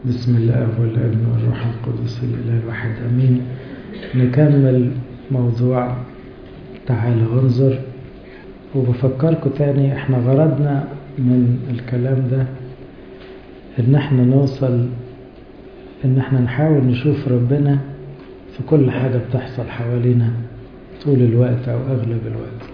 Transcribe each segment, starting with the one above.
بسم الله والابن والروح القدس الإله الواحد أمين نكمل موضوع تعالى وانظر وبفكركم تاني احنا غرضنا من الكلام ده ان احنا نوصل ان احنا نحاول نشوف ربنا في كل حاجة بتحصل حوالينا طول الوقت او اغلب الوقت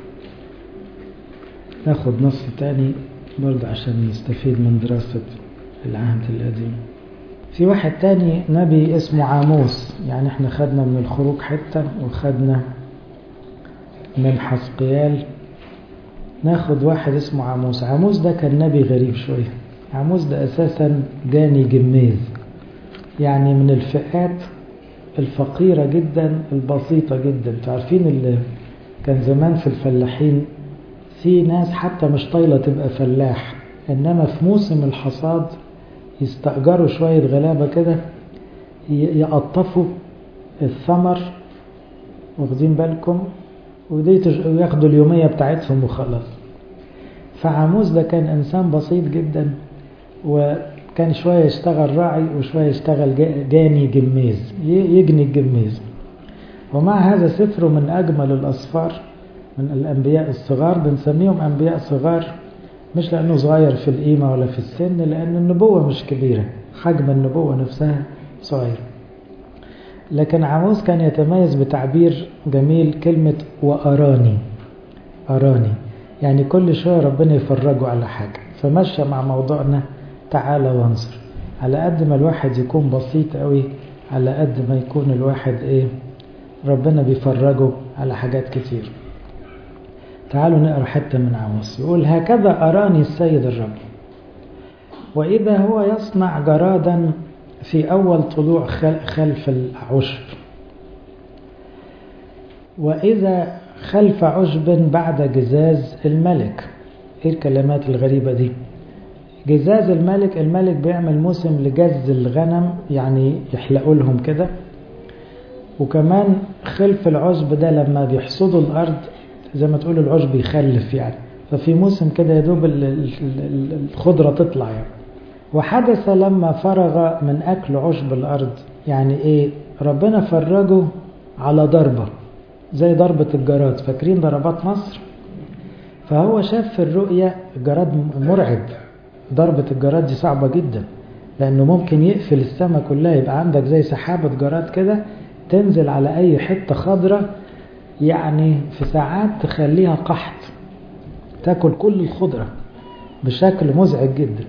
ناخد نص تاني برضه عشان نستفيد من دراسة العهد القديم في واحد تاني نبي اسمه عاموس يعني احنا خدنا من الخروج حتة وخدنا من حسقيال ناخد واحد اسمه عاموس عاموس ده كان نبي غريب شوية عاموس ده اساسا جاني جميز يعني من الفئات الفقيرة جدا البسيطة جدا تعرفين اللي كان زمان في الفلاحين في ناس حتى مش طايلة تبقى فلاح إنما في موسم الحصاد يستأجروا شوية غلابة كده يقطفوا الثمر واخدين بالكم وياخدوا اليومية بتاعتهم وخلاص فعاموس ده كان إنسان بسيط جدا وكان شوية يشتغل راعي وشوية يشتغل جاني جميز يجني الجميز ومع هذا سفره من أجمل الأصفار من الأنبياء الصغار بنسميهم أنبياء صغار مش لأنه صغير في القيمة ولا في السن لأن النبوة مش كبيرة حجم النبوة نفسها صغير لكن عاموس كان يتميز بتعبير جميل كلمة وأراني أراني يعني كل شوية ربنا يفرجه على حاجة فمشى مع موضوعنا تعالى وانظر على قد ما الواحد يكون بسيط قوي على قد ما يكون الواحد ايه ربنا بيفرجه على حاجات كتير تعالوا نقرا حتة من عاموس يقول هكذا أراني السيد الرب وإذا هو يصنع جرادا في أول طلوع خلف العشب وإذا خلف عشب بعد جزاز الملك إيه الكلمات الغريبة دي جزاز الملك الملك بيعمل موسم لجز الغنم يعني يحلقوا لهم كده وكمان خلف العشب ده لما بيحصدوا الأرض زي ما تقول العشب يخلف يعني ففي موسم كده يدوب الخضرة تطلع يعني وحدث لما فرغ من أكل عشب الأرض يعني إيه ربنا فرجه على ضربة زي ضربة الجراد فاكرين ضربات مصر فهو شاف في الرؤية الجراد مرعب ضربة الجراد دي صعبة جدا لأنه ممكن يقفل السماء كلها يبقى عندك زي سحابة جراد كده تنزل على أي حتة خضرة يعني في ساعات تخليها قحط تاكل كل الخضرة بشكل مزعج جدا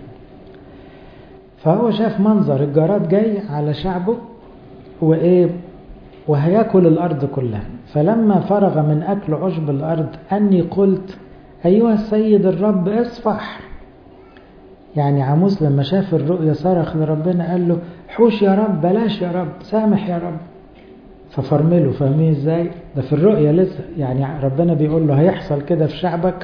فهو شاف منظر الجراد جاي على شعبه وإيه وهياكل الأرض كلها فلما فرغ من أكل عشب الأرض أني قلت أيها السيد الرب اصفح يعني عاموس لما شاف الرؤيا صرخ لربنا قال له حوش يا رب بلاش يا رب سامح يا رب ففرمله فاهمين ازاي ده في الرؤيا لسه يعني ربنا بيقول له هيحصل كده في شعبك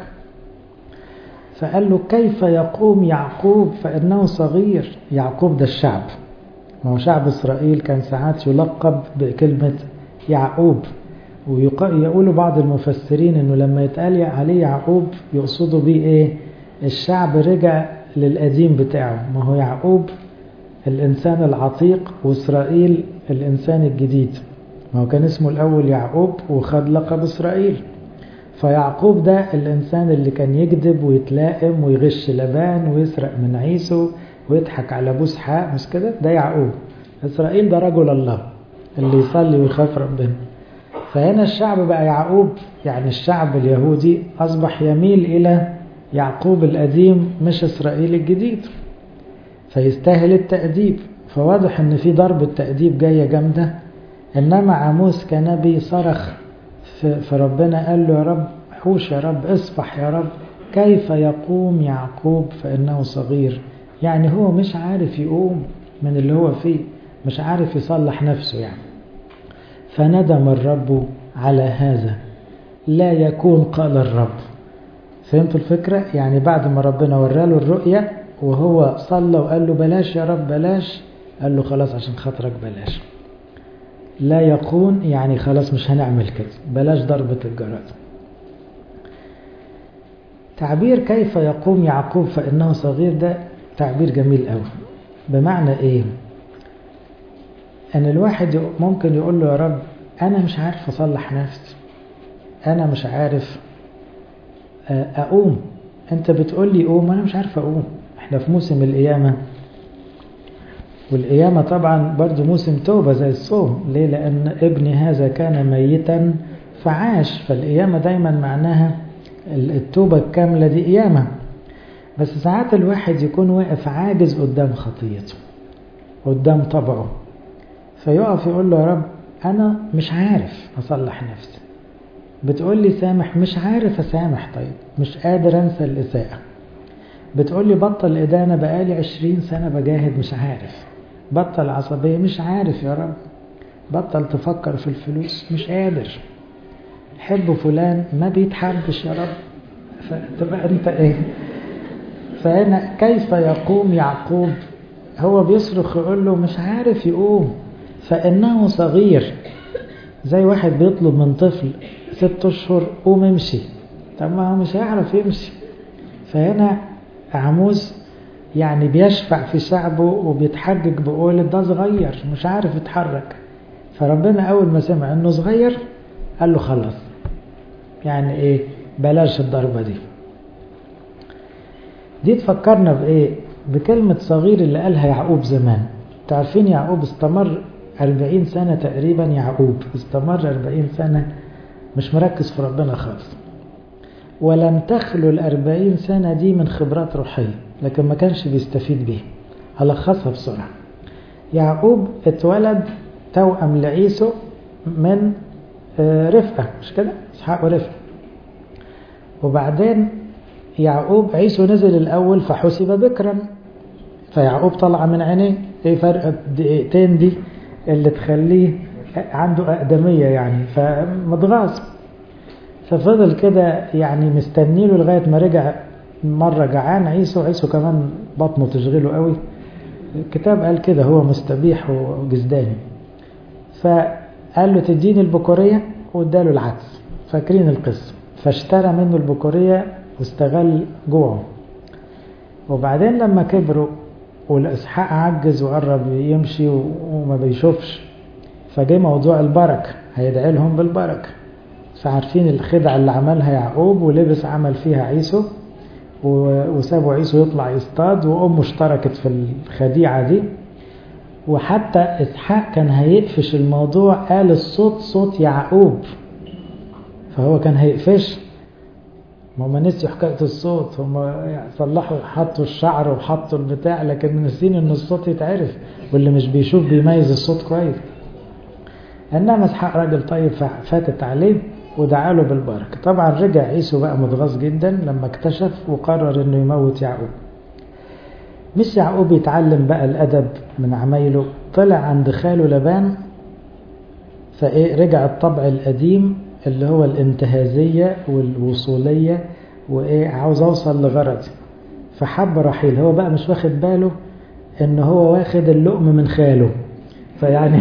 فقال له كيف يقوم يعقوب فإنه صغير يعقوب ده الشعب ما هو شعب إسرائيل كان ساعات يلقب بكلمة يعقوب ويقولوا بعض المفسرين انه لما يتقال عليه يعقوب يقصدوا بيه ايه الشعب رجع للقديم بتاعه ما هو يعقوب الإنسان العتيق وإسرائيل الإنسان الجديد ما هو كان اسمه الأول يعقوب وخد لقب إسرائيل فيعقوب ده الإنسان اللي كان يكذب ويتلائم ويغش لبان ويسرق من عيسو ويضحك على أبو اسحاق مش كده ده يعقوب إسرائيل ده رجل الله اللي يصلي ويخاف ربنا فهنا الشعب بقى يعقوب يعني الشعب اليهودي أصبح يميل إلى يعقوب القديم مش إسرائيل الجديد فيستاهل التأديب فواضح ان في ضربة تأديب جاية جامدة انما عاموس كنبي صرخ فربنا قال له يا رب حوش يا رب اصفح يا رب كيف يقوم يعقوب فإنه صغير يعني هو مش عارف يقوم من اللي هو فيه مش عارف يصلح نفسه يعني فندم الرب على هذا لا يكون قال الرب فهمتوا الفكرة يعني بعد ما ربنا وراله الرؤية وهو صلى وقال له بلاش يا رب بلاش قال له خلاص عشان خاطرك بلاش لا يكون يعني خلاص مش هنعمل كده بلاش ضربة الجراد تعبير كيف يقوم يعقوب فإنه صغير ده تعبير جميل قوي بمعنى ايه ان الواحد ممكن يقول له يا رب انا مش عارف اصلح نفسي انا مش عارف اقوم انت بتقول لي قوم انا مش عارف اقوم احنا في موسم القيامة والقيامة طبعا برضو موسم توبة زي الصوم ليه لان ابني هذا كان ميتا فعاش فالقيامة دايما معناها التوبة الكاملة دي قيامة بس ساعات الواحد يكون واقف عاجز قدام خطيته قدام طبعه فيقف يقول له يا رب أنا مش عارف أصلح نفسي بتقول لي سامح مش عارف أسامح طيب مش قادر أنسى الإساءة بتقول لي بطل إدانة بقالي عشرين سنة بجاهد مش عارف بطل عصبية مش عارف يا رب بطل تفكر في الفلوس مش قادر حب فلان ما بيتحبش يا رب فتبقى انت ايه فهنا كيف يقوم يعقوب هو بيصرخ يقول له مش عارف يقوم فإنه صغير زي واحد بيطلب من طفل ست أشهر قوم امشي طب ما هو مش هيعرف يمشي فهنا عموس يعني بيشفع في شعبه وبيتحجج بقول ده صغير مش عارف يتحرك فربنا أول ما سمع إنه صغير قال له خلص يعني إيه بلاش الضربة دي دي تفكرنا بإيه بكلمة صغير اللي قالها يعقوب زمان تعرفين يعقوب استمر أربعين سنة تقريبا يعقوب استمر أربعين سنة مش مركز في ربنا خالص ولم تخلو الأربعين سنة دي من خبرات روحية لكن ما كانش بيستفيد بيها هلخصها بسرعة يعقوب اتولد توأم لعيسو من رفقة مش كده اسحاق ورفقة وبعدين يعقوب عيسو نزل الأول فحسب بكرا فيعقوب طلع من عينيه ايه فرق دقيقتين دي اللي تخليه عنده أقدمية يعني فمتغاظ ففضل كده يعني مستنيله لغاية ما رجع مرة جعان عيسو عيسو كمان بطنه تشغله قوي الكتاب قال كده هو مستبيح وجزداني فقال له تديني البكورية واداله العدس فاكرين القصة فاشترى منه البكورية واستغل جوعه وبعدين لما كبروا والإسحاق عجز وقرب يمشي وما بيشوفش فجه موضوع البركة هيدعي لهم بالبركة فعارفين الخدعة اللي عملها يعقوب ولبس عمل فيها عيسو وسابوا عيسو يطلع يصطاد وأمه اشتركت في الخديعة دي وحتى إسحاق كان هيقفش الموضوع قال الصوت صوت يعقوب فهو كان هيقفش ما هم نسيوا حكاية الصوت هم صلحوا حطوا الشعر وحطوا البتاع لكن ناسين ان الصوت يتعرف واللي مش بيشوف بيميز الصوت كويس انما اسحاق راجل طيب فاتت عليه ودعا له بالبركة طبعا رجع عيسو بقى متغاظ جدا لما اكتشف وقرر انه يموت يعقوب مش يعقوب يتعلم بقى الادب من عمايله طلع عند خاله لبان فايه رجع الطبع القديم اللي هو الانتهازية والوصولية وإيه عاوز أوصل لغرضي فحب رحيل هو بقى مش واخد باله إن هو واخد اللقم من خاله فيعني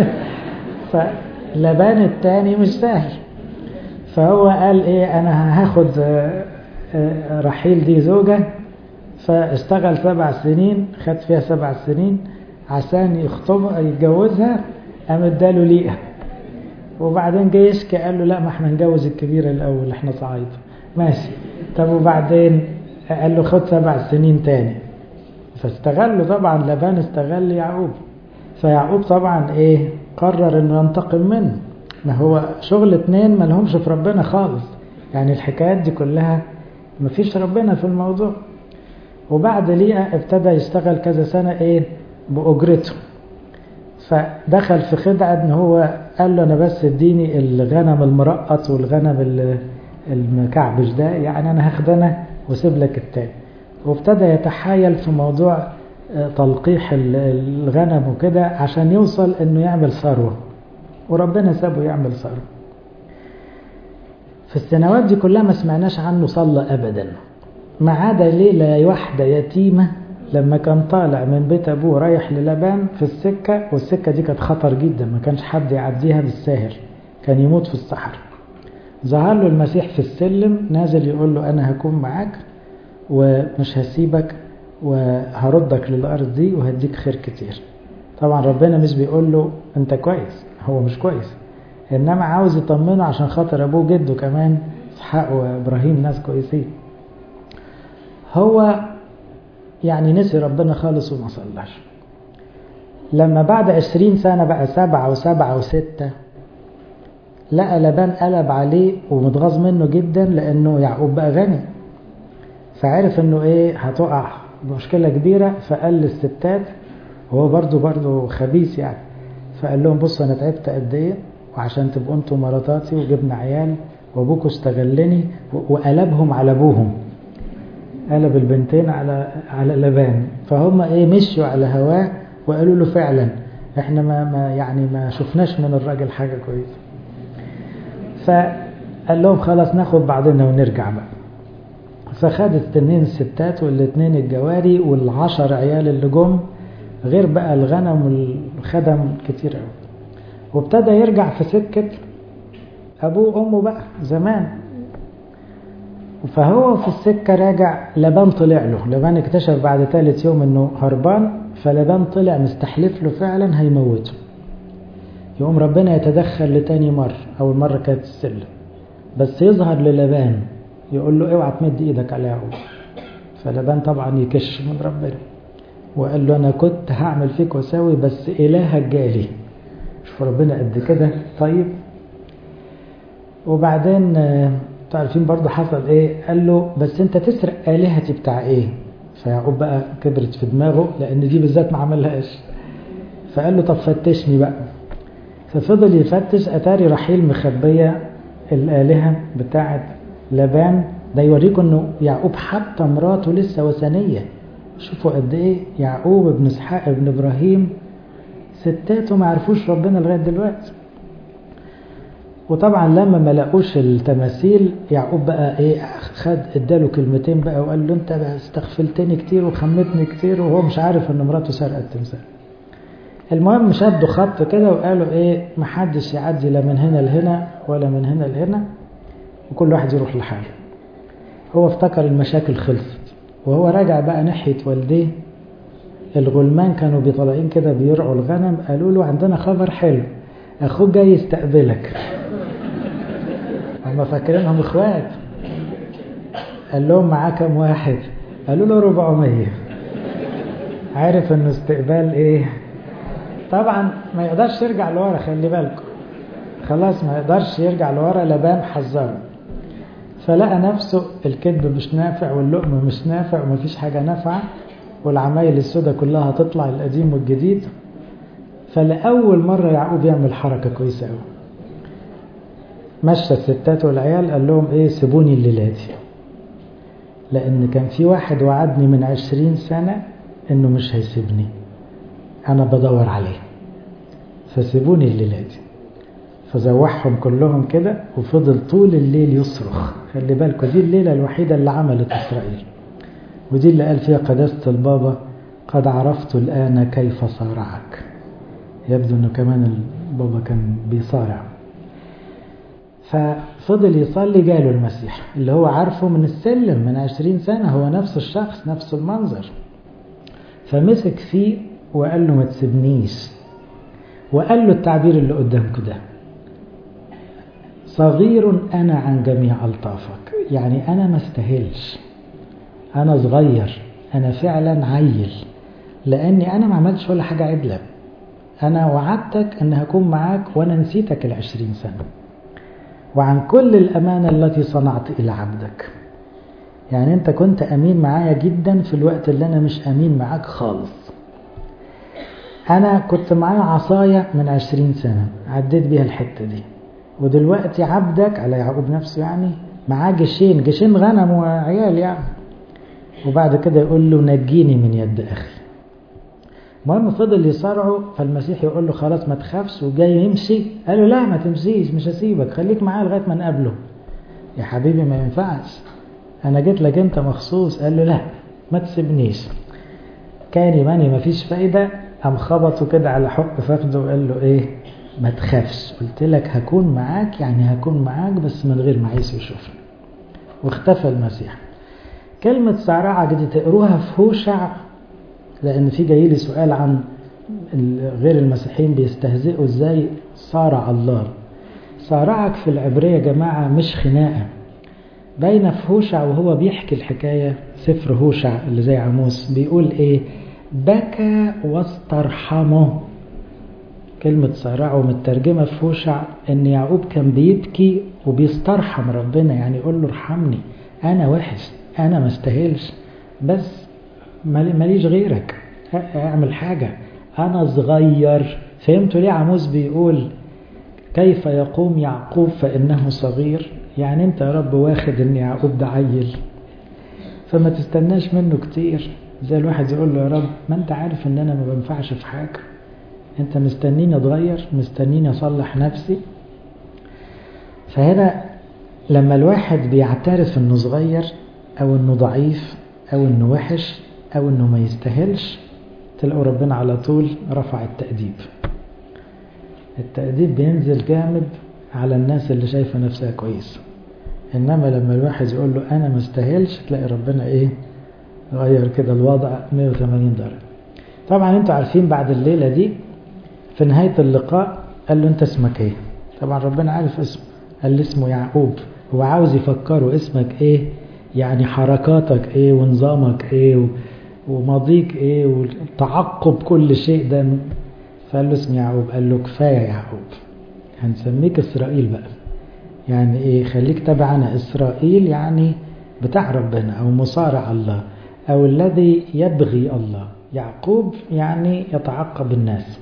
فلبان التاني مش سهل فهو قال إيه أنا هاخد رحيل دي زوجة فاشتغل سبع سنين خد فيها سبع سنين عشان يخطب يتجوزها قام اداله ليئة وبعدين جه يشكي قال له لا ما احنا نجوز الكبيرة الأول احنا صعيد ماشي طب وبعدين قال له خد سبع سنين تاني فاستغلوا طبعا لبان استغل يعقوب فيعقوب طبعا ايه قرر انه ينتقم منه ما هو شغل اتنين ما لهمش في ربنا خالص يعني الحكايات دي كلها ما فيش ربنا في الموضوع وبعد ليئة ابتدى يشتغل كذا سنة ايه بأجرته فدخل في خدعة ان هو قال له انا بس اديني الغنم المرقط والغنم المكعبش ده يعني انا هاخد انا واسيب لك التاني وابتدى يتحايل في موضوع تلقيح الغنم وكده عشان يوصل انه يعمل ثروة وربنا سابه يعمل ثروة في السنوات دي كلها ما سمعناش عنه صلى ابدا ما عدا ليلة واحدة يتيمة لما كان طالع من بيت أبوه رايح للبان في السكة والسكة دي كانت خطر جدا ما كانش حد يعديها بالساهل كان يموت في الصحراء ظهر له المسيح في السلم نازل يقول له أنا هكون معاك ومش هسيبك وهردك للأرض دي وهديك خير كتير طبعا ربنا مش بيقول له انت كويس هو مش كويس انما عاوز يطمنه عشان خاطر ابوه جده كمان اسحاق وابراهيم ناس كويسين هو يعني نسي ربنا خالص وما صلاش لما بعد عشرين سنة بقى سبعة وسبعة وستة لقى لبان قلب عليه ومتغاظ منه جدا لأنه يعقوب بقى غني فعرف انه ايه هتقع مشكلة كبيرة فقال للستات وهو برضو برضو خبيث يعني فقال لهم بصوا انا تعبت قد ايه وعشان تبقوا انتوا مراتاتي وجبنا عيال وابوكوا استغلني وقلبهم على ابوهم قلب البنتين على على لبان فهم ايه مشوا على هواه وقالوا له فعلا احنا ما, ما يعني ما شفناش من الراجل حاجه كويسه فقال لهم خلاص ناخد بعضنا ونرجع بقى فخد التنين الستات والاثنين الجواري والعشر عيال اللي جم غير بقى الغنم والخدم كتير قوي وابتدى يرجع في سكة أبوه وأمه بقى زمان فهو في السكة راجع لبان طلع له لبان اكتشف بعد ثالث يوم انه هربان فلبان طلع مستحلف له فعلا هيموته يقوم ربنا يتدخل لتاني مرة أول مرة كانت السلم بس يظهر للبان يقول له اوعى تمد ايدك على يعقوب فلبان طبعا يكش من ربنا وقال له انا كنت هعمل فيك واسوي بس الهك جالي شوف ربنا قد كده طيب وبعدين تعرفين برضه حصل ايه قال له بس انت تسرق الهتي بتاع ايه فيعقوب بقى كبرت في دماغه لان دي بالذات ما عملهاش فقال له طب فتشني بقى ففضل يفتش اتاري رحيل مخبيه الالهه بتاعت لبان ده يوريكم انه يعقوب حتى مراته لسه وثنيه شوفوا قد ايه يعقوب ابن اسحاق ابن ابراهيم ستاته ما عرفوش ربنا لغايه دلوقتي وطبعا لما ما لقوش التماثيل يعقوب بقى ايه خد اداله كلمتين بقى وقال له انت استغفلتني كتير وخمتني كتير وهو مش عارف ان مراته سرقت التمثال المهم شدوا خط كده وقالوا ايه محدش يعدي لا من هنا لهنا ولا من هنا لهنا وكل واحد يروح لحاله هو افتكر المشاكل خلصت وهو راجع بقى ناحية والديه الغلمان كانوا بيطلعين كده بيرعوا الغنم قالوا له عندنا خبر حلو اخوك جاي يستقبلك هم فاكرينهم اخوات قال لهم معاه كام واحد قالوا له 400 عارف انه استقبال ايه طبعا ما يقدرش يرجع لورا خلي بالكم خلاص ما يقدرش يرجع لورا لبان حذره فلقى نفسه الكذب مش نافع واللقم مش نافع ومفيش حاجة نافعة والعمايل السوداء كلها تطلع القديم والجديد فلأول مرة يعقوب يعمل حركة كويسة قوي مشى الستات والعيال قال لهم ايه سيبوني الليلة دي لأن كان في واحد وعدني من عشرين سنة إنه مش هيسيبني أنا بدور عليه فسيبوني الليلة دي فزوحهم كلهم كده وفضل طول الليل يصرخ خلي بالكم دي الليلة الوحيدة اللي عملت إسرائيل ودي اللي قال فيها قداسة البابا قد عرفت الآن كيف صارعك يبدو أنه كمان البابا كان بيصارع ففضل يصلي جاله المسيح اللي هو عارفه من السلم من عشرين سنة هو نفس الشخص نفس المنظر فمسك فيه وقال له ما تسيبنيش وقال له التعبير اللي قدامكم ده صغير أنا عن جميع ألطافك يعني أنا ما استاهلش أنا صغير أنا فعلا عيل لأني أنا ما عملتش ولا حاجة عدلة أنا وعدتك أن هكون معاك وأنا نسيتك العشرين سنة وعن كل الأمانة التي صنعت إلى عبدك يعني أنت كنت أمين معايا جدا في الوقت اللي أنا مش أمين معاك خالص أنا كنت معايا عصاية من عشرين سنة عديت بيها الحتة دي ودلوقتي عبدك على يعقوب نفسه يعني معاه جيشين جيشين غنم وعيال يعني وبعد كده يقول له نجيني من يد أخي المهم فضل يصارعه فالمسيح يقول له خلاص ما تخافش وجاي يمشي قال له لا ما تمشيش مش هسيبك خليك معايا لغايه ما نقابله يا حبيبي ما ينفعش انا جيت لك انت مخصوص قال له لا ما تسيبنيش كان يماني ما فيش فايده قام خبطه كده على حق فخده وقال له ايه ما تخافش قلت لك هكون معاك يعني هكون معاك بس من غير ما عيسى يشوفني واختفى المسيح كلمة صارعك دي تقروها في هوشع لأن في جاي لي سؤال عن غير المسيحيين بيستهزئوا ازاي صارع الله صارعك في العبرية يا جماعة مش خناقة باينة في هوشع وهو بيحكي الحكاية سفر هوشع اللي زي عموس بيقول ايه بكى واسترحمه كلمة صارعه مترجمة في هوشع ان يعقوب كان بيبكي وبيسترحم ربنا يعني يقول له ارحمني انا وحش انا ما استاهلش بس ماليش غيرك اعمل حاجة انا صغير فهمتوا ليه عموس بيقول كيف يقوم يعقوب فانه صغير يعني انت يا رب واخد ان يعقوب ده عيل فما تستناش منه كتير زي الواحد يقول له يا رب ما انت عارف ان انا ما بنفعش في حاجة انت مستنيني اتغير مستنيني اصلح نفسي فهنا لما الواحد بيعترف انه صغير او انه ضعيف او انه وحش او انه ما يستاهلش تلاقوا ربنا على طول رفع التأديب التأديب بينزل جامد على الناس اللي شايفة نفسها كويس انما لما الواحد يقول له انا ما استاهلش تلاقي ربنا ايه غير كده الوضع 180 درجة طبعا انتوا عارفين بعد الليلة دي في نهاية اللقاء قال له انت اسمك ايه طبعا ربنا عارف اسمه قال له اسمه يعقوب هو عاوز يفكره اسمك ايه يعني حركاتك ايه ونظامك ايه وماضيك ايه وتعقب كل شيء ده فقال له اسم يعقوب قال له كفاية يعقوب هنسميك اسرائيل بقى يعني ايه خليك تبعنا اسرائيل يعني بتاع ربنا او مصارع الله او الذي يبغي الله يعقوب يعني يتعقب الناس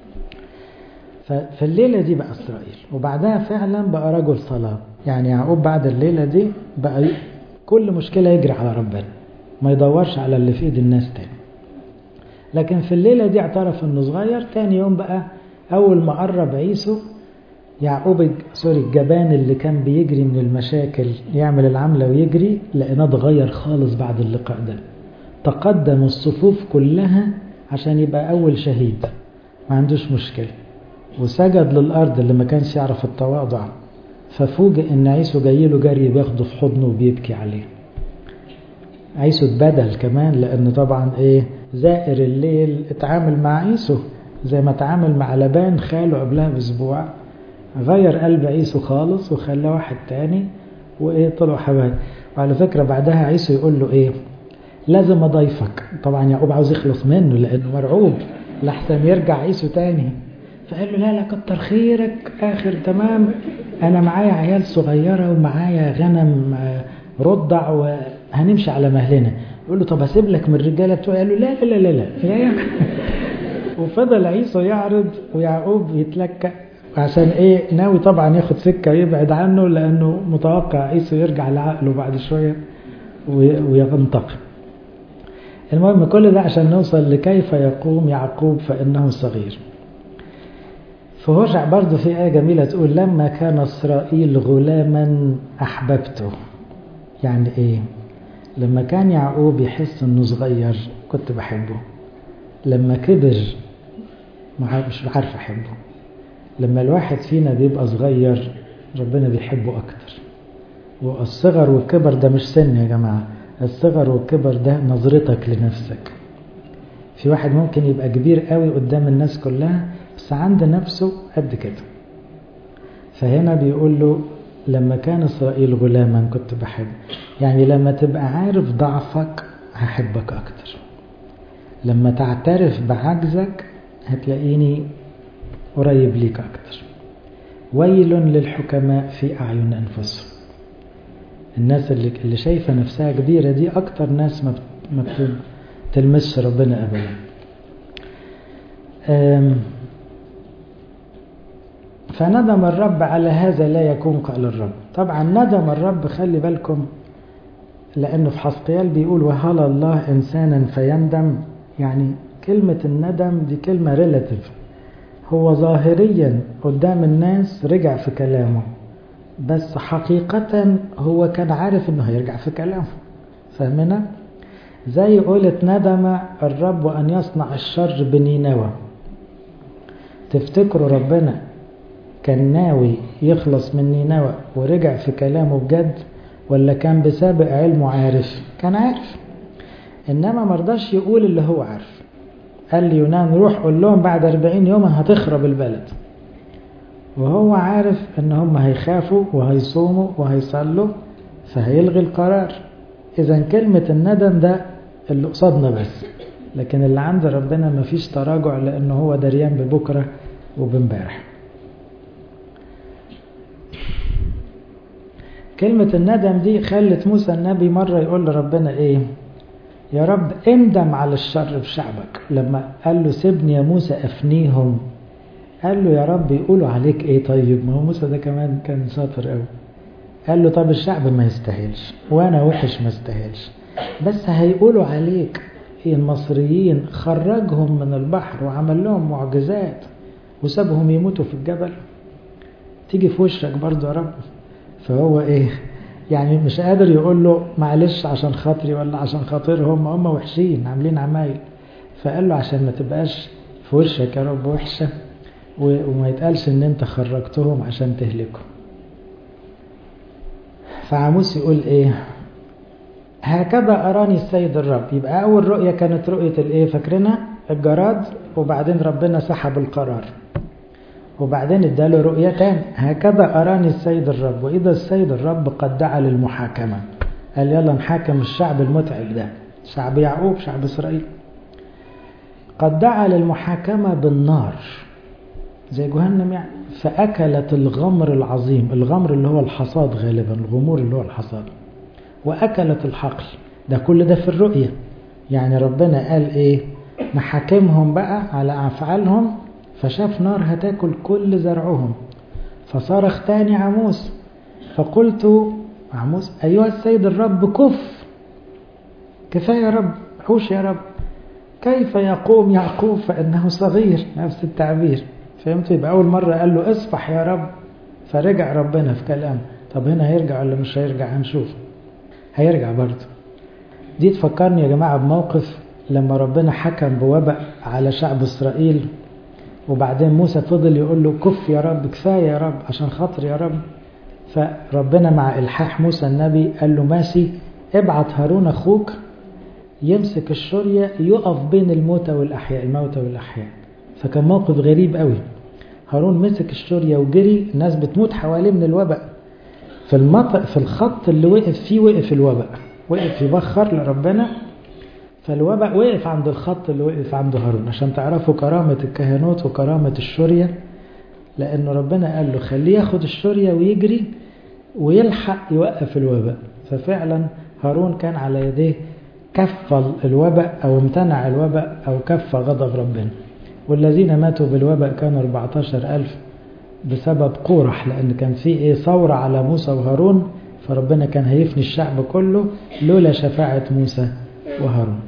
ففي الليلة دي بقى إسرائيل وبعدها فعلا بقى رجل صلاة يعني يعقوب بعد الليلة دي بقى كل مشكلة يجري على ربنا ما يدورش على اللي في ايد الناس تاني لكن في الليلة دي اعترف انه صغير تاني يوم بقى اول ما قرب عيسو يعقوب سوري الجبان اللي كان بيجري من المشاكل يعمل العملة ويجري لقيناه اتغير خالص بعد اللقاء ده تقدم الصفوف كلها عشان يبقى أول شهيد ما عندوش مشكلة وسجد للأرض اللي ما كانش يعرف التواضع ففوجئ إن عيسو جاي له جري بياخده في حضنه وبيبكي عليه عيسو اتبدل كمان لأن طبعا إيه زائر الليل اتعامل مع عيسو زي ما اتعامل مع لبان خاله قبلها بأسبوع غير قلب عيسو خالص وخلاه واحد تاني وإيه طلعوا حبايب وعلى فكرة بعدها عيسو يقول له إيه لازم أضيفك طبعا يعقوب عاوز يخلص منه لأنه مرعوب لحسن يرجع عيسو تاني فقال له لا لا كتر خيرك آخر تمام أنا معايا عيال صغيرة ومعايا غنم رضع وهنمشي على مهلنا يقول له طب أسيب لك من الرجالة بتوعي قال له لا لا لا لا لا وفضل عيسو يعرض ويعقوب يتلكأ عشان ايه ناوي طبعا ياخد سكة يبعد عنه لأنه متوقع عيسو يرجع لعقله بعد شوية وينتقم المهم كل ده عشان نوصل لكيف يقوم يعقوب فإنه صغير فهوشع برضه في آية جميلة تقول لما كان إسرائيل غلاما أحببته يعني إيه لما كان يعقوب يحس إنه صغير كنت بحبه لما كبر مش عارف أحبه لما الواحد فينا بيبقى صغير ربنا بيحبه أكتر والصغر والكبر ده مش سن يا جماعة الصغر والكبر ده نظرتك لنفسك في واحد ممكن يبقى كبير قوي قدام الناس كلها بس عند نفسه قد كده فهنا بيقول له لما كان إسرائيل غلاما كنت بحب يعني لما تبقى عارف ضعفك هحبك أكتر لما تعترف بعجزك هتلاقيني قريب ليك أكتر ويل للحكماء في أعين أنفسهم الناس اللي, اللي شايفة نفسها كبيرة دي أكتر ناس ما ما تلمسش ربنا أبدا فندم الرب على هذا لا يكون قال الرب طبعا ندم الرب خلي بالكم لأنه في حسقيال بيقول وهل الله إنسانا فيندم يعني كلمة الندم دي كلمة ريلاتيف هو ظاهريا قدام الناس رجع في كلامه بس حقيقة هو كان عارف انه هيرجع في كلامه فاهمنا زي قولة ندم الرب أن يصنع الشر بنينوى تفتكروا ربنا كان ناوي يخلص من نينوى ورجع في كلامه بجد ولا كان بسابق علمه عارف كان عارف إنما مرضاش يقول اللي هو عارف قال لي يونان روح قول لهم بعد 40 يوم هتخرب البلد وهو عارف ان هم هيخافوا وهيصوموا وهيصلوا فهيلغي القرار اذا كلمة الندم ده اللي قصادنا بس لكن اللي عند ربنا مفيش تراجع لانه هو دريان ببكرة وبامبارح كلمة الندم دي خلت موسى النبي مرة يقول لربنا ايه يا رب اندم على الشر في شعبك لما قال له سيبني يا موسى افنيهم قال له يا رب يقولوا عليك ايه طيب ما هو موسى ده كمان كان شاطر قوي قال له طب الشعب ما يستاهلش وانا وحش ما استاهلش بس هيقولوا عليك المصريين خرجهم من البحر وعمل لهم معجزات وسابهم يموتوا في الجبل تيجي في وشك برضه يا رب فهو ايه يعني مش قادر يقول له معلش عشان خاطري ولا عشان خاطرهم هم وحشين عاملين عمايل فقال له عشان ما تبقاش في وشك يا رب وحشة وما يتقالش ان انت خرجتهم عشان تهلكهم فعموس يقول ايه هكذا أراني السيد الرب يبقى أول رؤية كانت رؤية الإيه فاكرينها الجراد وبعدين ربنا سحب القرار وبعدين اداله رؤية تاني هكذا أراني السيد الرب وإذا السيد الرب قد دعا للمحاكمة قال يلا نحاكم الشعب المتعب ده شعب يعقوب شعب إسرائيل قد دعا للمحاكمة بالنار زي جهنم يعني فأكلت الغمر العظيم الغمر اللي هو الحصاد غالبا الغمور اللي هو الحصاد وأكلت الحقل ده كل ده في الرؤية يعني ربنا قال إيه نحاكمهم بقى على أفعالهم فشاف نار هتاكل كل زرعهم فصرخ تاني عموس فقلت عموس أيها السيد الرب كف كفاية يا رب حوش يا رب كيف يقوم يعقوب فإنه صغير نفس التعبير فهمت يبقى أول مرة قال له اصفح يا رب فرجع ربنا في كلام طب هنا هيرجع ولا مش هيرجع هنشوف هيرجع برضه دي تفكرني يا جماعة بموقف لما ربنا حكم بوباء على شعب إسرائيل وبعدين موسى فضل يقول له كف يا رب كفاية يا رب عشان خاطر يا رب فربنا مع إلحاح موسى النبي قال له ماشي ابعت هارون أخوك يمسك الشرية يقف بين الموتى والأحياء الموتى والأحياء فكان موقف غريب قوي هارون مسك الشرية وجري الناس بتموت حواليه من الوباء في المط... في الخط اللي وقف فيه وقف الوباء وقف يبخر لربنا فالوباء وقف عند الخط اللي وقف عنده هارون عشان تعرفوا كرامة الكهنوت وكرامة الشرية لأنه ربنا قال له خليه ياخد الشرية ويجري ويلحق يوقف الوباء ففعلا هارون كان على يديه كف الوباء أو امتنع الوباء أو كف غضب ربنا والذين ماتوا بالوباء كانوا 14 ألف بسبب قورح لأن كان في إيه ثورة على موسى وهارون فربنا كان هيفني الشعب كله لولا شفاعة موسى وهارون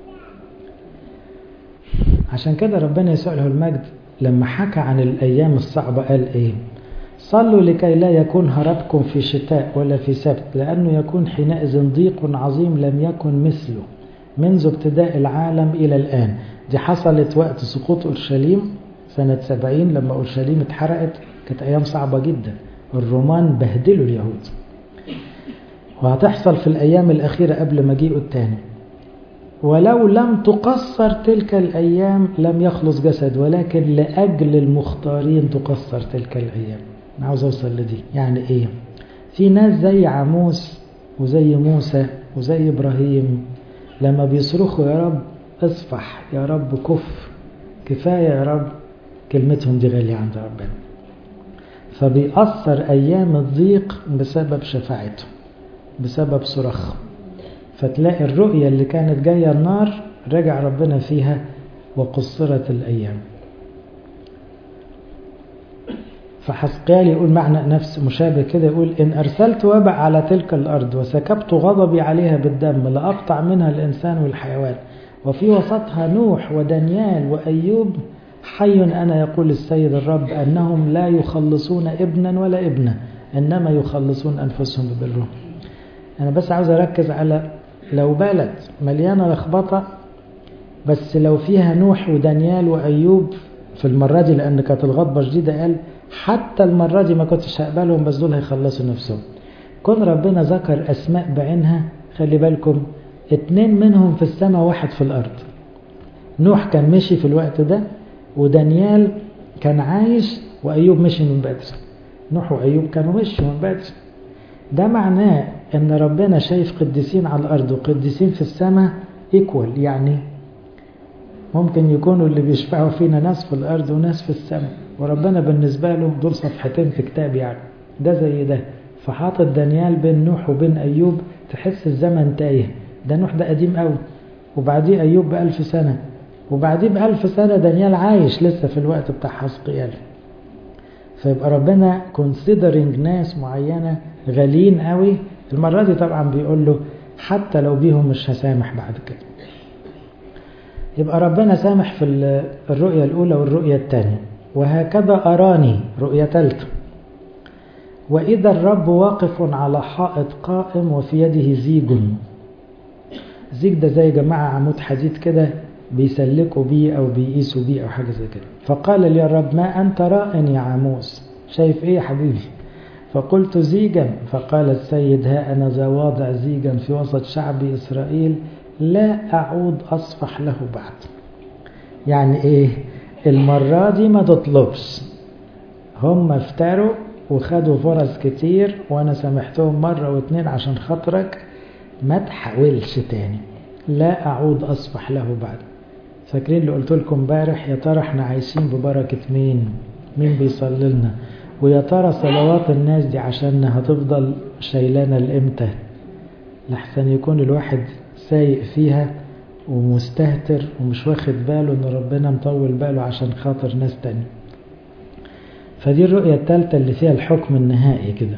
عشان كده ربنا يسوع له المجد لما حكى عن الأيام الصعبة قال إيه صلوا لكي لا يكون هربكم في شتاء ولا في سبت لأنه يكون حينئذ ضيق عظيم لم يكن مثله منذ ابتداء العالم إلى الآن دي حصلت وقت سقوط أورشليم سنة سبعين لما أورشليم اتحرقت كانت أيام صعبة جدا الرومان بهدلوا اليهود وهتحصل في الأيام الأخيرة قبل مجيئه الثاني ولو لم تقصر تلك الأيام لم يخلص جسد ولكن لأجل المختارين تقصر تلك الأيام أنا عاوز أوصل لدي يعني إيه في ناس زي عموس وزي موسى وزي إبراهيم لما بيصرخوا يا رب اصفح يا رب كف كفاية يا رب كلمتهم دي غالية عند ربنا فبيأثر أيام الضيق بسبب شفاعته بسبب صراخهم فتلاقي الرؤية اللي كانت جاية النار رجع ربنا فيها وقصرت الأيام فحسقيال يقول معنى نفس مشابه كده يقول إن أرسلت وبع على تلك الأرض وسكبت غضبي عليها بالدم لأقطع منها الإنسان والحيوان وفي وسطها نوح ودانيال وأيوب حي أنا يقول السيد الرب أنهم لا يخلصون ابنا ولا ابنة إنما يخلصون أنفسهم ببرهم أنا بس عاوز أركز على لو بلد مليانة لخبطة بس لو فيها نوح ودانيال وأيوب في المرة دي لأن كانت الغضبة شديدة قال حتى المرة دي ما كنتش هقبلهم بس دول هيخلصوا نفسهم كون ربنا ذكر أسماء بعينها خلي بالكم اتنين منهم في السماء واحد في الأرض نوح كان مشي في الوقت ده ودانيال كان عايش وأيوب مشي من بدري نوح وأيوب كانوا مشوا من بدري ده معناه ان ربنا شايف قديسين على الارض وقديسين في السماء ايكوال يعني ممكن يكونوا اللي بيشفعوا فينا ناس في الارض وناس في السماء وربنا بالنسبة له دول صفحتين في كتاب يعني ده زي ده فحاطط دانيال بين نوح وبين ايوب تحس الزمن تايه ده نوح ده قديم قوي وبعديه ايوب بألف سنة وبعديه بألف سنة دانيال عايش لسه في الوقت بتاع حسقيال فيبقى ربنا considering ناس معينة غاليين قوي المرة دي طبعا بيقول له حتى لو بيهم مش هسامح بعد كده يبقى ربنا سامح في الرؤية الأولى والرؤية الثانية وهكذا أراني رؤية ثالثة وإذا الرب واقف على حائط قائم وفي يده زيج زيج ده زي جماعة عمود حديد كده بيسلكوا بيه أو بيقيسوا بيه أو حاجة زي كده فقال لي يا رب ما أنت راء يا عموس شايف إيه يا حبيبي فقلت زيجا فقال السيد ها أنا ذا واضع زيجا في وسط شعب إسرائيل لا أعود أصفح له بعد يعني إيه المرة دي ما تطلبش هم افتروا وخدوا فرص كتير وأنا سامحتهم مرة واتنين عشان خاطرك ما تحاولش تاني لا أعود أصفح له بعد فاكرين اللي قلت لكم امبارح يا ترى احنا عايشين ببركة مين مين بيصلي لنا ويا ترى صلوات الناس دي عشان هتفضل شايلانا لامتى لحسن يكون الواحد سايق فيها ومستهتر ومش واخد باله ان ربنا مطول باله عشان خاطر ناس تاني فدي الرؤية الثالثة اللي فيها الحكم النهائي كده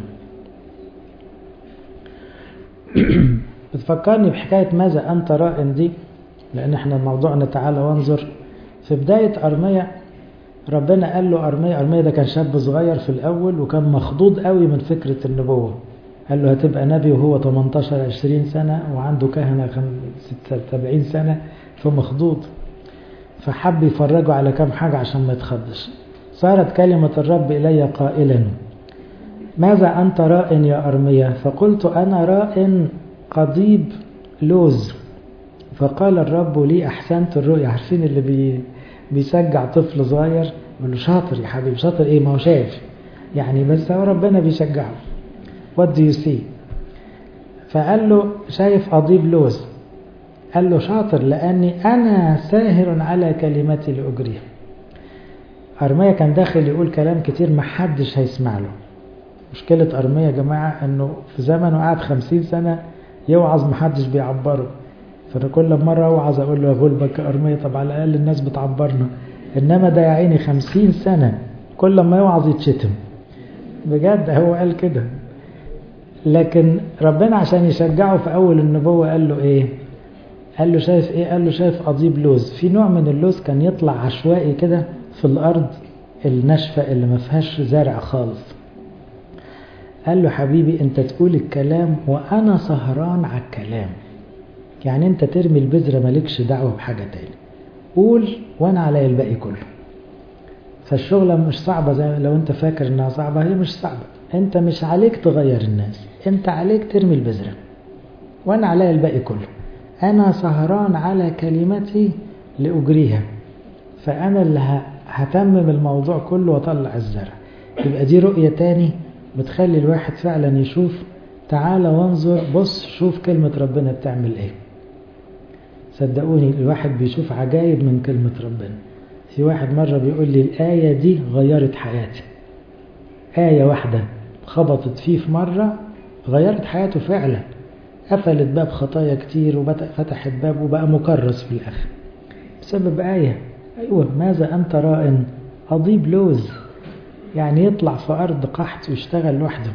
بتفكرني بحكاية ماذا أنت رائن دي لأن احنا موضوعنا تعالى وانظر في بداية أرمية ربنا قال له أرمية أرمية ده كان شاب صغير في الأول وكان مخضوض قوي من فكرة النبوة قال له هتبقى نبي وهو 18 20 سنة وعنده كهنة 70 سنة فمخضوض فحب يفرجه على كام حاجة عشان ما يتخضش صارت كلمة الرب إلي قائلا ماذا أنت راء يا أرمية فقلت أنا راء قضيب لوز فقال الرب لي أحسنت الرؤيا عارفين اللي بي بيشجع طفل صغير يقول له شاطر يا حبيبي شاطر ايه ما هو شايف يعني بس هو ربنا بيشجعه what do you see فقال له شايف قضيب لوز قال له شاطر لأني أنا ساهر على كلمتي لأجريها أرمية كان داخل يقول كلام كتير ما حدش هيسمع له مشكلة أرمية يا جماعة أنه في زمنه قعد خمسين سنة يوعظ ما حدش بيعبره فأنا كل مرة أوعظ أقول له يا غلبك يا أرمية طب على الأقل الناس بتعبرنا إنما ده يا عيني خمسين سنة كل ما يوعظ يتشتم بجد هو قال كده لكن ربنا عشان يشجعه في أول النبوة قال له إيه قال له شايف إيه قال له شايف قضيب لوز في نوع من اللوز كان يطلع عشوائي كده في الأرض الناشفة اللي ما فيهاش زرع خالص قال له حبيبي انت تقول الكلام وانا سهران على الكلام يعني انت ترمي البذرة مالكش دعوة بحاجة تاني قول وانا علي الباقي كله فالشغلة مش صعبة زي لو انت فاكر انها صعبة هي مش صعبة انت مش عليك تغير الناس انت عليك ترمي البذرة وانا علي الباقي كله انا سهران على كلمتي لأجريها فانا اللي هتمم الموضوع كله واطلع الزرع يبقى دي رؤية تاني بتخلي الواحد فعلا يشوف تعالى وانظر بص شوف كلمة ربنا بتعمل ايه صدقوني الواحد بيشوف عجائب من كلمة ربنا في واحد مرة بيقول لي الآية دي غيرت حياتي آية واحدة خبطت فيه في مرة غيرت حياته فعلا قفلت باب خطايا كتير وفتحت باب وبقى مكرس في الآخر بسبب آية أيوة ماذا أنت راء أضيب لوز يعني يطلع في أرض قحط ويشتغل لوحده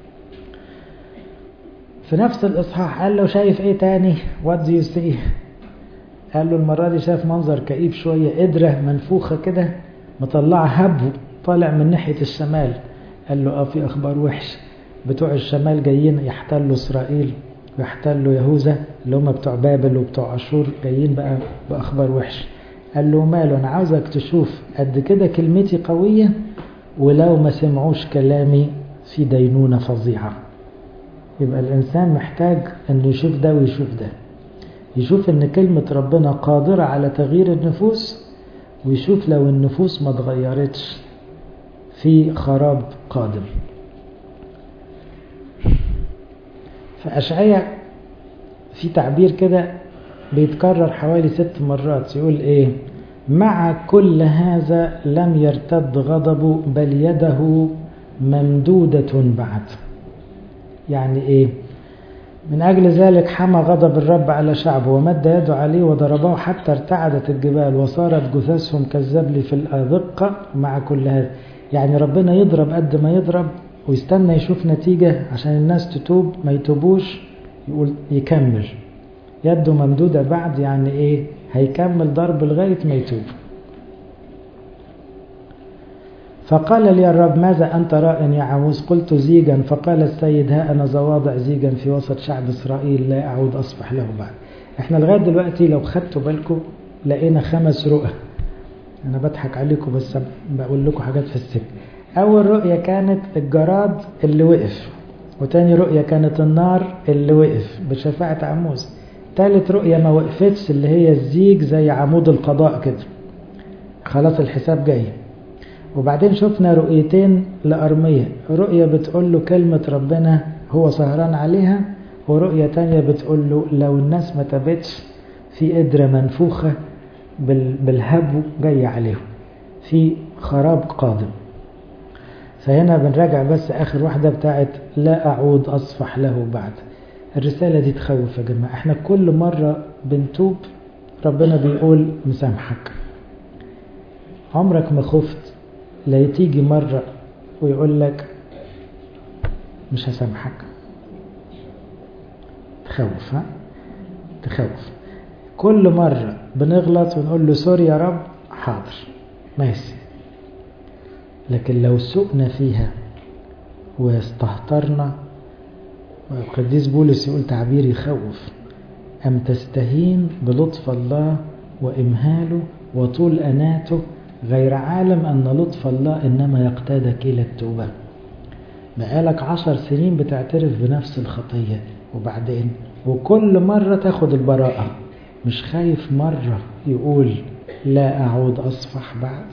في نفس الإصحاح قال له شايف إيه تاني what do you see قال له المرة دي شاف منظر كئيب شوية قدرة منفوخة كده مطلعة هبو طالع من ناحية الشمال قال له اه في أخبار وحش بتوع الشمال جايين يحتلوا إسرائيل ويحتلوا يهوذا اللي هم بتوع بابل وبتوع أشور جايين بقى بأخبار وحش قال له ماله أنا عاوزك تشوف قد كده كلمتي قوية ولو ما سمعوش كلامي في دينونة فظيعة يبقى الإنسان محتاج أنه يشوف ده ويشوف ده يشوف ان كلمة ربنا قادرة على تغيير النفوس ويشوف لو النفوس ما اتغيرتش في خراب قادم فأشعية في تعبير كده بيتكرر حوالي ست مرات يقول ايه مع كل هذا لم يرتد غضبه بل يده ممدودة بعد يعني ايه من أجل ذلك حمى غضب الرب على شعبه ومد يده عليه وضربه حتى ارتعدت الجبال وصارت جثثهم كالزبل في الأذقة مع كل هذا يعني ربنا يضرب قد ما يضرب ويستنى يشوف نتيجة عشان الناس تتوب ما يتوبوش يقول يكمل يده ممدودة بعد يعني ايه هيكمل ضرب لغاية ما يتوب فقال لي الرب ماذا أنت راء يا عموس قلت زيجا فقال السيد ها أنا زواضع زيجا في وسط شعب إسرائيل لا أعود أصفح له بعد احنا لغاية دلوقتي لو خدتوا بالكم لقينا خمس رؤى أنا بضحك عليكم بس بقول لكم حاجات في السكة أول رؤية كانت الجراد اللي وقف وتاني رؤية كانت النار اللي وقف بشفاعة عموس تالت رؤية ما وقفتش اللي هي الزيج زي عمود القضاء كده خلاص الحساب جاي وبعدين شفنا رؤيتين لأرمية رؤية بتقول له كلمة ربنا هو سهران عليها ورؤية تانية بتقول له لو الناس ما تابتش في قدرة منفوخة بالهبو جاي عليهم في خراب قادم فهنا بنراجع بس آخر واحدة بتاعت لا أعود أصفح له بعد الرسالة دي تخوف يا جماعة احنا كل مرة بنتوب ربنا بيقول مسامحك عمرك ما خفت لا تيجي مرة ويقول لك مش هسامحك تخوف ها تخوف كل مرة بنغلط ونقول له سوري يا رب حاضر ماشي لكن لو سقنا فيها واستهترنا القديس بولس يقول تعبير يخوف أم تستهين بلطف الله وإمهاله وطول أناته غير عالم أن لطف الله إنما يقتادك إلى التوبة بقالك عشر سنين بتعترف بنفس الخطية وبعدين وكل مرة تاخد البراءة مش خايف مرة يقول لا أعود أصفح بعد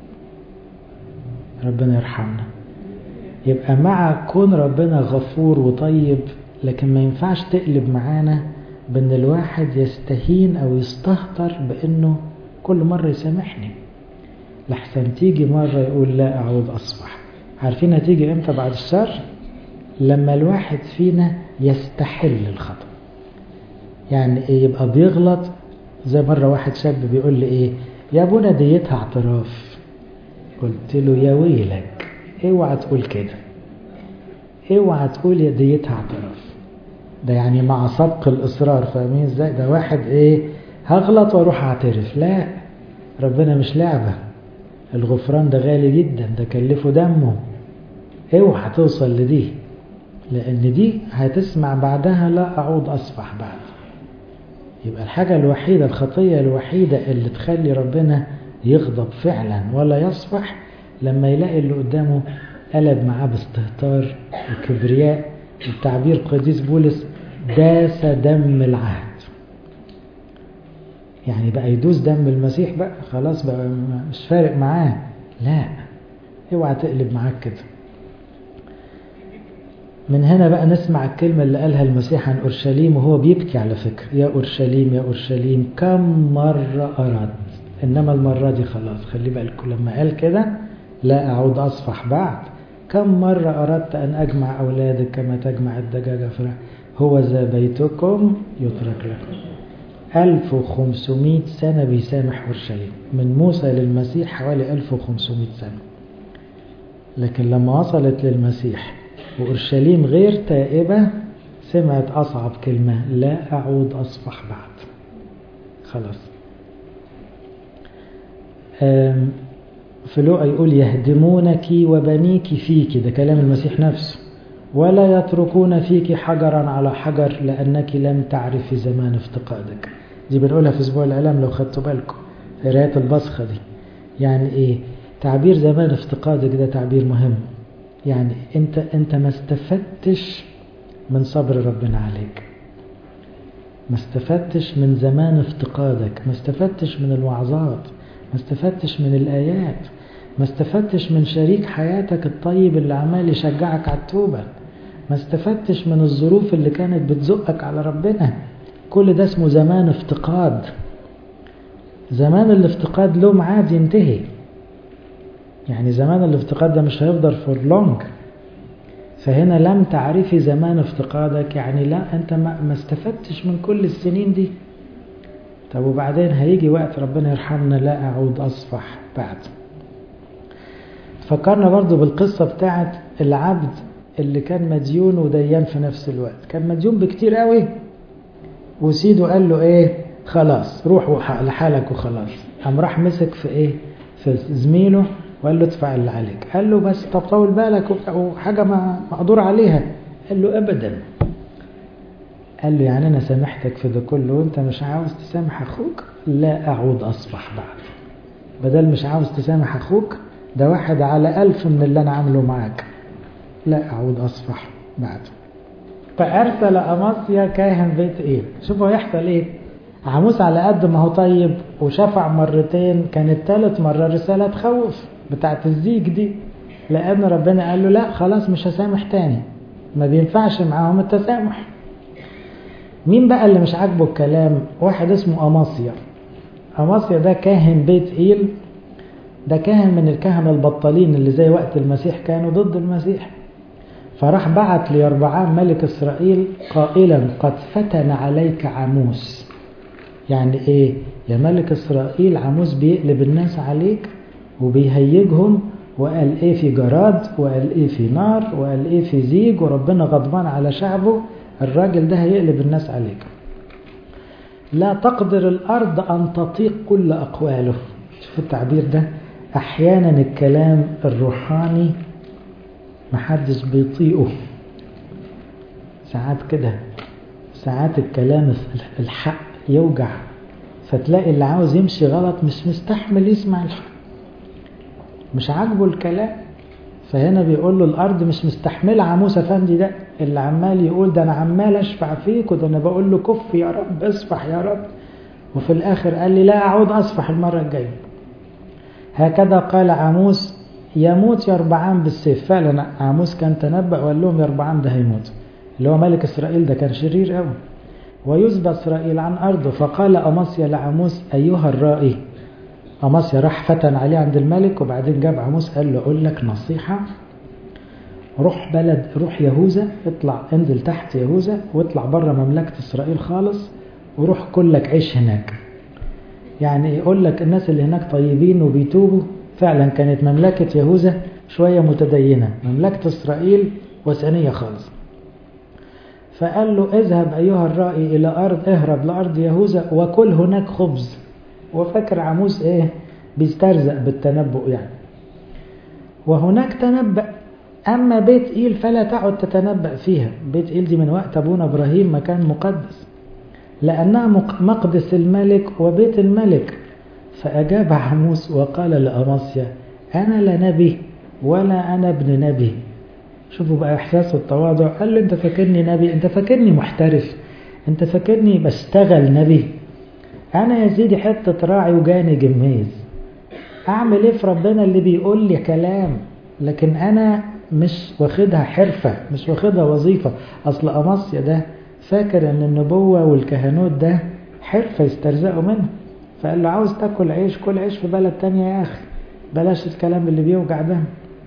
ربنا يرحمنا يبقى مع كون ربنا غفور وطيب لكن ما ينفعش تقلب معانا بان الواحد يستهين او يستهتر بانه كل مرة يسامحني لحسن تيجي مرة يقول لا اعود اصبح عارفين هتيجي امتى بعد الشر لما الواحد فينا يستحل الخطأ يعني ايه يبقى بيغلط زي مرة واحد شاب بيقول لي ايه يا ابونا ديتها اعتراف قلت له يا ويلك اوعى تقول كده اوعى تقول يا ديتها اعتراف ده يعني مع سبق الاصرار فاهمين ازاي ده واحد ايه هغلط واروح اعترف لا ربنا مش لعبة الغفران ده غالي جدا ده كلفه دمه اوعى توصل لدي لان دي هتسمع بعدها لا اعود اصفح بعد يبقى الحاجة الوحيدة الخطية الوحيدة اللي تخلي ربنا يغضب فعلا ولا يصفح لما يلاقي اللي قدامه قلب معاه باستهتار وكبرياء التعبير قديس بولس داس دم العهد يعني بقى يدوس دم المسيح بقى خلاص بقى مش فارق معاه لا اوعى تقلب معاك كده من هنا بقى نسمع الكلمة اللي قالها المسيح عن أورشليم وهو بيبكي على فكرة يا أورشليم يا أورشليم كم مرة أردت إنما المرة دي خلاص خلي بالكم لما قال كده لا أعود أصفح بعد كم مرة أردت أن أجمع أولادك كما تجمع الدجاجة فرح هو ذا بيتكم يترك لكم 1500 سنة بيسامح أورشليم من موسى للمسيح حوالي 1500 سنة لكن لما وصلت للمسيح وأورشليم غير تائبة سمعت أصعب كلمة لا أعود أصفح بعد خلاص في لوقا يقول يهدمونك وبنيك فيك ده كلام المسيح نفسه ولا يتركون فيك حجرا على حجر لأنك لم تعرفي زمان افتقادك دي بنقولها في أسبوع الإعلام لو خدتوا بالكم في قراية البصخة دي يعني إيه تعبير زمان افتقادك ده تعبير مهم يعني أنت أنت ما استفدتش من صبر ربنا عليك ما استفدتش من زمان افتقادك ما استفدتش من الوعظات ما استفدتش من الآيات ما استفدتش من شريك حياتك الطيب اللي عمال يشجعك على التوبة ما استفدتش من الظروف اللي كانت بتزقك على ربنا كل ده اسمه زمان افتقاد زمان الافتقاد له ميعاد ينتهي يعني زمان الافتقاد ده مش هيفضل فور لونج فهنا لم تعرفي زمان افتقادك يعني لا انت ما استفدتش من كل السنين دي طب وبعدين هيجي وقت ربنا يرحمنا لا اعود اصفح بعد فكرنا برضو بالقصة بتاعت العبد اللي كان مديون وديان في نفس الوقت كان مديون بكتير قوي وسيده قال له ايه خلاص روح لحالك وخلاص قام راح مسك في ايه في زميله وقال له ادفع اللي عليك قال له بس طب طول بالك وحاجة ما مقدور عليها قال له ابدا قال له يعني انا سامحتك في ده كله وانت مش عاوز تسامح اخوك لا اعود اصفح بعد بدل مش عاوز تسامح اخوك ده واحد على ألف من اللي أنا عامله معاك لا أعود أصفح بعد فأرسل أماسيا كاهن بيت إيه شوفوا هيحصل إيه عموس على قد ما هو طيب وشفع مرتين كانت ثالث مرة رسالة تخوف بتاعت الزيج دي لأن ربنا قال له لا خلاص مش هسامح تاني ما بينفعش معاهم التسامح مين بقى اللي مش عاجبه الكلام واحد اسمه أماسيا أماسيا ده كاهن بيت إيل ده كاهن من الكهنة البطالين اللي زي وقت المسيح كانوا ضد المسيح فراح بعت ليربعام ملك إسرائيل قائلا قد فتن عليك عموس يعني ايه يا ملك إسرائيل عموس بيقلب الناس عليك وبيهيجهم وقال ايه في جراد وقال ايه في نار وقال ايه في زيج وربنا غضبان على شعبه الراجل ده هيقلب الناس عليك لا تقدر الأرض أن تطيق كل أقواله شوف التعبير ده أحيانا الكلام الروحاني محدش بيطيقه ساعات كده ساعات الكلام الحق يوجع فتلاقي اللي عاوز يمشي غلط مش مستحمل يسمع الحق مش عاجبه الكلام فهنا بيقول له الأرض مش مستحملة عموس أفندي ده اللي عمال يقول ده أنا عمال أشفع فيك وده أنا بقول له كف يا رب اصفح يا رب وفي الآخر قال لي لا أعود أصفح المرة الجاية هكذا قال عاموس يموت يربعان بالسيف فعلا عاموس كان تنبأ وقال لهم يربعان ده هيموت اللي هو ملك إسرائيل ده كان شرير قوي ويزبى إسرائيل عن أرضه فقال أماسيا لعاموس أيها الرائي أماسيا راح فتن عليه عند الملك وبعدين جاب عاموس قال له أقول لك نصيحة روح بلد روح يهوذا اطلع انزل تحت يهوذا واطلع بره مملكة إسرائيل خالص وروح كلك عيش هناك يعني يقول لك الناس اللي هناك طيبين وبيتوبوا فعلا كانت مملكة يهوذا شوية متدينة مملكة إسرائيل وثنية خالص فقال له اذهب أيها الرائي إلى أرض اهرب لأرض يهوذا وكل هناك خبز وفكر عموس ايه بيسترزق بالتنبؤ يعني وهناك تنبأ أما بيت إيل فلا تعد تتنبأ فيها بيت إيل دي من وقت أبونا إبراهيم مكان مقدس لأنها مقدس الملك وبيت الملك فأجاب عموس وقال لأماسيا أنا لا نبي ولا أنا ابن نبي شوفوا بقى إحساس التواضع قال له أنت فاكرني نبي أنت فاكرني محترف أنت فاكرني بشتغل نبي أنا يا سيدي حتة راعي وجاني جميز أعمل إيه في ربنا اللي بيقول لي كلام لكن أنا مش واخدها حرفة مش واخدها وظيفة أصل أماسيا ده فاكر أن النبوة والكهنوت ده حرفة يسترزقوا منها فقال له عاوز تاكل عيش كل عيش في بلد تانية يا أخي بلاش الكلام اللي بيوجع ده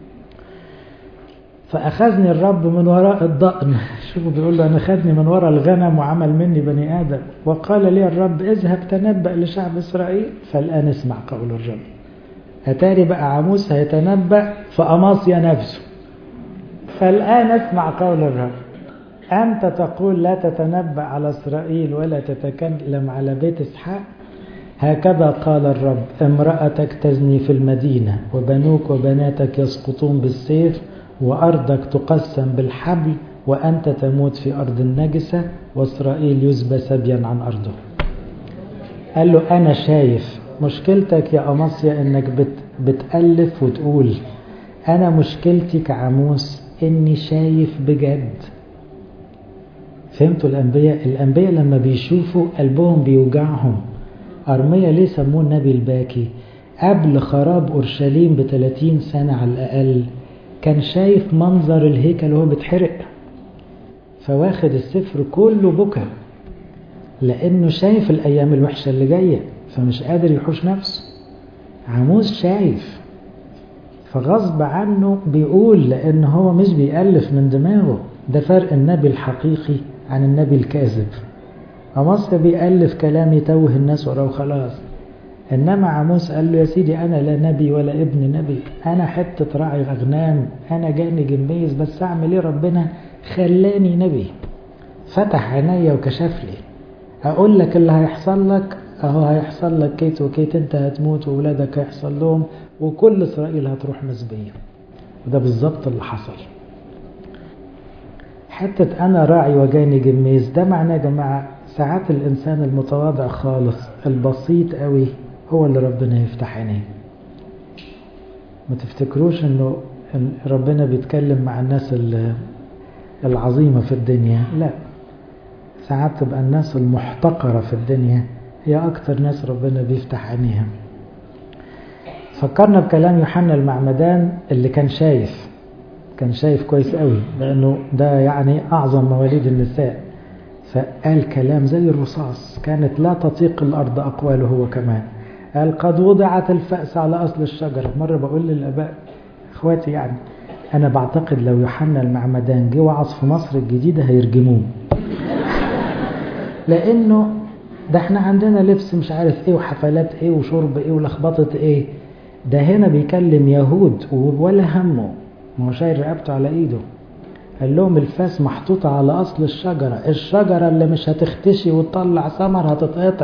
فأخذني الرب من وراء الضأن شوفوا بيقول له أنا خدني من وراء الغنم وعمل مني بني آدم وقال لي الرب اذهب تنبأ لشعب إسرائيل فالآن اسمع قول الرب أتاري بقى عموس هيتنبأ في أماسيا نفسه فالآن اسمع قول الرب أنت تقول لا تتنبأ على إسرائيل ولا تتكلم على بيت إسحاق هكذا قال الرب امرأتك تزني في المدينة وبنوك وبناتك يسقطون بالسيف وأرضك تقسم بالحبل وأنت تموت في أرض النجسة وإسرائيل يزبى سبيا عن أرضه قال له أنا شايف مشكلتك يا أماسيا إنك بت بتألف وتقول أنا مشكلتي كعموس إني شايف بجد فهمتوا الأنبياء الأنبياء لما بيشوفوا قلبهم بيوجعهم أرميا ليه سموه النبي الباكي قبل خراب أورشليم بثلاثين سنة على الأقل كان شايف منظر الهيكل وهو بيتحرق فواخد السفر كله بكى لأنه شايف الأيام الوحشة اللي جاية فمش قادر يحوش نفسه عموس شايف فغصب عنه بيقول لأن هو مش بيألف من دماغه ده فرق النبي الحقيقي عن النبي الكاذب عموس بيألف كلام يتوه الناس وراه وخلاص إنما عموس قال له يا سيدي أنا لا نبي ولا ابن نبي أنا حتة راعي أغنام أنا جاني جميز بس أعمل إيه ربنا خلاني نبي فتح عينيا وكشف لي أقول لك اللي هيحصل لك أهو هيحصل لك كيت وكيت أنت هتموت وولادك هيحصل لهم وكل إسرائيل هتروح مسبية وده بالظبط اللي حصل حتة أنا راعي وجاني جميز ده معناه يا جماعة ساعات الإنسان المتواضع خالص البسيط قوي هو اللي ربنا يفتح عينيه ما تفتكروش انه ربنا بيتكلم مع الناس العظيمة في الدنيا لا ساعات تبقى الناس المحتقرة في الدنيا هي أكتر ناس ربنا بيفتح عينيها فكرنا بكلام يوحنا المعمدان اللي كان شايف كان شايف كويس قوي لأنه ده يعني أعظم مواليد النساء فقال كلام زي الرصاص كانت لا تطيق الأرض أقواله هو كمان قال قد وضعت الفأس على أصل الشجرة مرة بقول للأباء إخواتي يعني أنا بعتقد لو يوحنا المعمدان جه وعظ في مصر الجديدة هيرجموه لأنه ده احنا عندنا لبس مش عارف ايه وحفلات ايه وشرب ايه ولخبطة ايه ده هنا بيكلم يهود ولا همه ما هو شايل رقبته على ايده قال لهم الفاس محطوطة على أصل الشجرة الشجرة اللي مش هتختشي وتطلع ثمر هتتقطع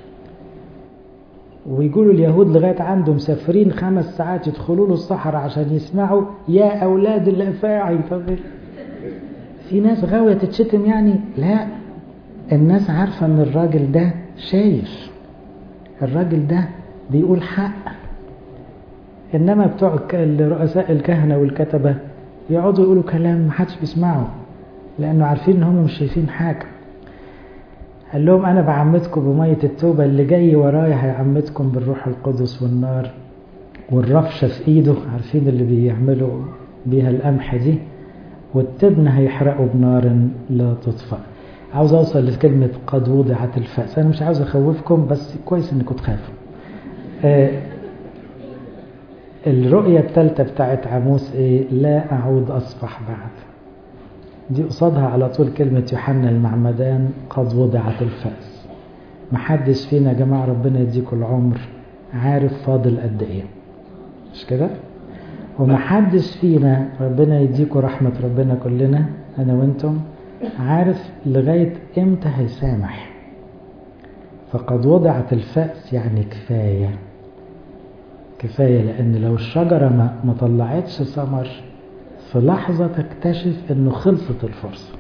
ويقولوا اليهود لغاية عنده مسافرين خمس ساعات يدخلوا له الصحراء عشان يسمعوا يا أولاد الأفاعي طب في ناس غاوية تتشتم يعني لا الناس عارفة ان الراجل ده شايف الراجل ده بيقول حق انما بتوع رؤساء الكهنة والكتبة يقعدوا يقولوا كلام محدش بيسمعه لانه عارفين ان هم مش شايفين حاجة قال لهم انا بعمدكم بمية التوبة اللي جاي ورايا هيعمدكم بالروح القدس والنار والرفشة في ايده عارفين اللي بيعملوا بيها القمح دي والتبن هيحرقوا بنار لا تطفأ عاوز اوصل لكلمة قد وضعت الفأس انا مش عاوز اخوفكم بس كويس انكم تخافوا آه الرؤية الثالثة بتاعت عاموس ايه لا اعود اصفح بعد دي قصادها على طول كلمة يوحنا المعمدان قد وضعت الفأس محدش فينا يا جماعة ربنا يديكم العمر عارف فاضل قد ايه مش كده ومحدش فينا ربنا يديكم رحمة ربنا كلنا انا وانتم عارف لغاية امتى هيسامح فقد وضعت الفأس يعني كفاية كفاية لأن لو الشجرة ما, ما طلعتش ثمر في لحظة تكتشف انه خلصت الفرصة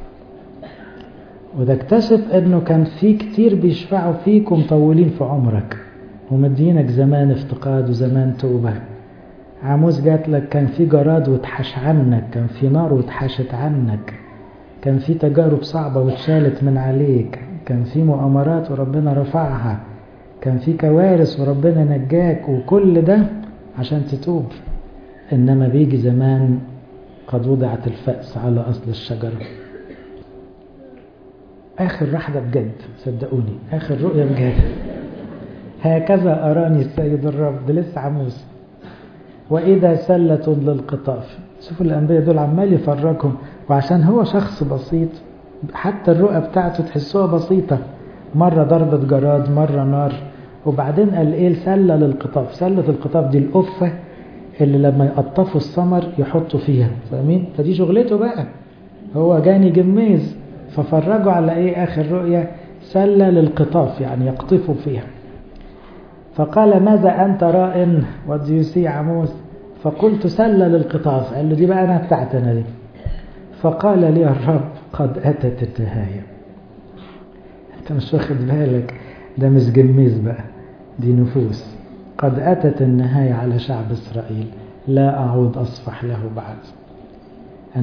وتكتشف انه كان في كتير بيشفعوا فيك ومطولين في عمرك ومدينك زمان افتقاد وزمان توبة عاموس جات لك كان في جراد واتحش عنك كان في نار واتحشت عنك كان في تجارب صعبة واتشالت من عليك كان في مؤامرات وربنا رفعها كان في كوارث وربنا نجاك وكل ده عشان تتوب إنما بيجي زمان قد وضعت الفأس على أصل الشجرة آخر رحلة بجد صدقوني آخر رؤية بجد هكذا أراني السيد الرب ده لسه عموس وإذا سلة للقطاف شوفوا الأنبياء دول عمال يفرجهم وعشان هو شخص بسيط حتى الرؤى بتاعته تحسوها بسيطة مرة ضربة جراد مرة نار وبعدين قال ايه سلة للقطاف سلة القطاف دي القفة اللي لما يقطفوا الثمر يحطوا فيها فاهمين فدي شغلته بقى هو جاني جميز ففرجوا على ايه اخر رؤية سلة للقطاف يعني يقطفوا فيها فقال ماذا أنت رائن what do you see عموس فقلت سلة للقطاف قال له دي بقى أنا بتاعتنا دي فقال لي الرب قد أتت النهاية أنت مش واخد بالك ده مش جميز بقى دي نفوس قد أتت النهاية على شعب إسرائيل لا أعود أصفح له بعد أنا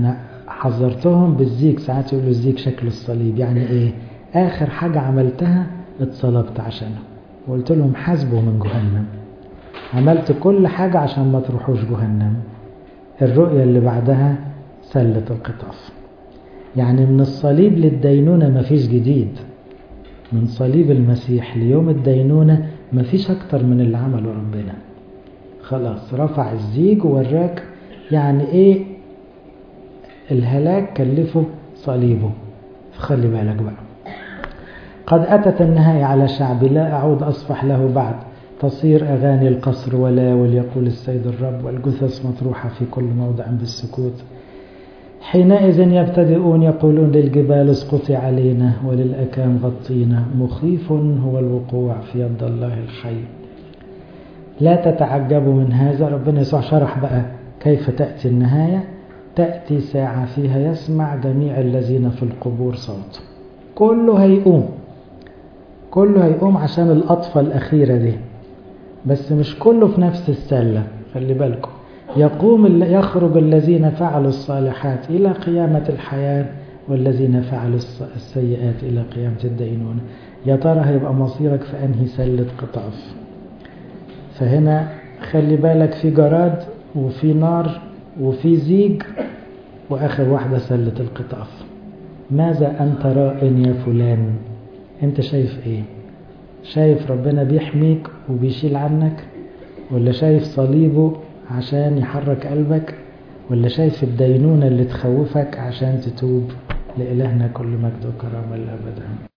حذرتهم بالزيك ساعات يقولوا الزيك شكل الصليب يعني ايه اخر حاجة عملتها اتصلبت عشانها وقلت لهم حاسبوا من جهنم عملت كل حاجة عشان ما تروحوش جهنم الرؤية اللي بعدها سلة القطاف يعني من الصليب للدينونة مفيش جديد من صليب المسيح ليوم الدينونة مفيش أكتر من اللي عمله ربنا خلاص رفع الزيج ووراك يعني ايه الهلاك كلفه صليبه فخلي بالك بقى قد أتت النهاية على شعبي لا أعود أصفح له بعد تصير أغاني القصر ولا وليقول السيد الرب والجثث مطروحة في كل موضع بالسكوت حينئذ يبتدئون يقولون للجبال اسقطي علينا وللأكام غطينا مخيف هو الوقوع في يد الله الحي لا تتعجبوا من هذا ربنا يسوع شرح بقى كيف تأتي النهاية تأتي ساعة فيها يسمع جميع الذين في القبور صوت كله هيقوم كله هيقوم عشان الأطفة الأخيرة دي بس مش كله في نفس السلة خلي بالكم يقوم يخرج الذين فعلوا الصالحات إلى قيامة الحياة والذين فعلوا السيئات إلى قيامة الدينونة يا ترى هيبقى مصيرك في أنهي سلة قطاف فهنا خلي بالك في جراد وفي نار وفي زيج وآخر واحدة سلة القطاف ماذا أنت رائن يا فلان أنت شايف إيه شايف ربنا بيحميك وبيشيل عنك ولا شايف صليبه عشان يحرك قلبك ولا شايف الدينونة اللي تخوفك عشان تتوب لإلهنا كل مجد وكرامة الأبد